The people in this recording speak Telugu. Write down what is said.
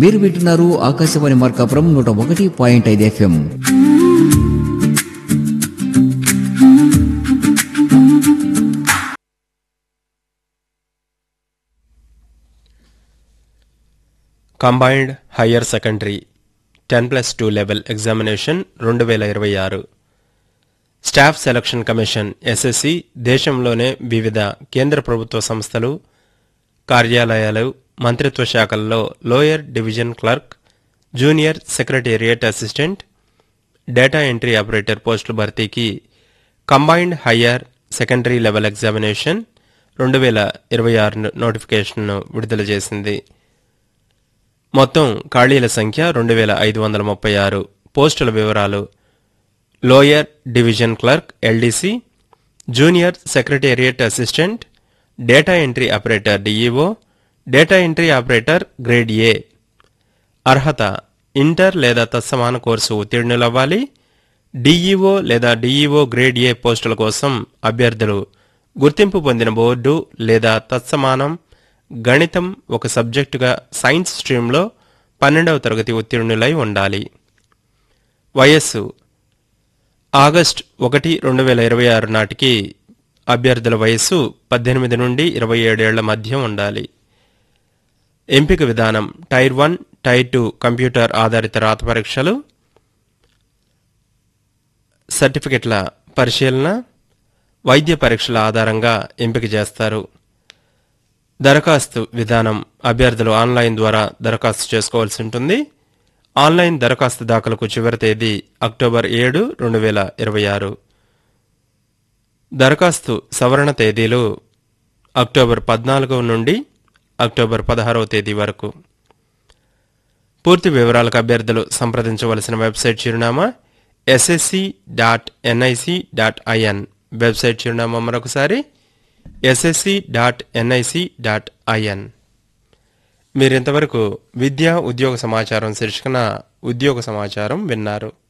మీరు వింటున్నారు ఆకాశవాణి మార్కాపురం నూట ఒకటి పాయింట్ ఐదు FM combined higher secondary ten plus two level examination రెండు వేల ఇరవై ఆరు స్టాఫ్ సెలక్షన్ కమిషన్ ఎస్ఎస్సి దేశంలోనే వివిధ కేంద్ర ప్రభుత్వ సంస్థలు కార్యాలయాలు మంత్రిత్వ శాఖల్లో lower division clerk junior secretariat assistant data entry operator పోస్టుల భర్తీకి combined higher secondary level examination రెండు వేల ఇరవై ఆరు నోటిఫికేషన్ను విడుదల చేసింది మొత్తం ఖాళీల సంఖ్య రెండు వేల ఐదు వందల ముప్పై ఆరు పోస్టుల వివరాలు lower division clerk LDC junior secretariat assistant data entry operator DEO data entry operator grade A అర్హత ఇంటర్ లేదా తత్సమాన కోర్సు ఉత్తీర్ణులవ్వాలి డిఈఓ లేదా డిఈఓ గ్రేడ్ ఏ పోస్టుల కోసం అభ్యర్థులు గుర్తింపు పొందిన బోర్డు లేదా తత్సమానం గణితం ఒక సబ్జెక్టుగా సైన్స్ స్ట్రీమ్లో పన్నెండవ తరగతి ఉత్తీర్ణులై ఉండాలి వయస్సు ఆగస్ట్ ఒకటి రెండు వేల ఇరవై ఆరు నాటికి అభ్యర్థుల వయస్సు పద్దెనిమిది నుండి ఇరవై ఏడేళ్ల మధ్య ఉండాలి ఎంపిక విధానం tier one tier two computer ఆధారిత రాత పరీక్షలు సర్టిఫికెట్ల పరిశీలన వైద్య పరీక్షల ఆధారంగా ఎంపిక చేస్తారు దరఖాస్తు విధానం అభ్యర్థులు ఆన్లైన్ ద్వారా దరఖాస్తు చేసుకోవాల్సి ఉంటుంది ఆన్లైన్ దరఖాస్తు దాఖలకు చివరి తేదీ అక్టోబర్ ఏడు రెండు వేల ఇరవై ఆరు దరఖాస్తు సవరణ తేదీలు అక్టోబర్ పద్నాలుగవ నుండి అక్టోబర్ పదహారవ తేదీ వరకు పూర్తి వివరాలకు అభ్యర్థులు సంప్రదించవలసిన వెబ్సైట్ చిరునామా SSC dot NIC dot IN website చిరునామా మరొకసారి SSC dot NIC dot IN మీరింతవరకు విద్యా ఉద్యోగ సమాచారం శీర్షికన ఉద్యోగ సమాచారం విన్నారు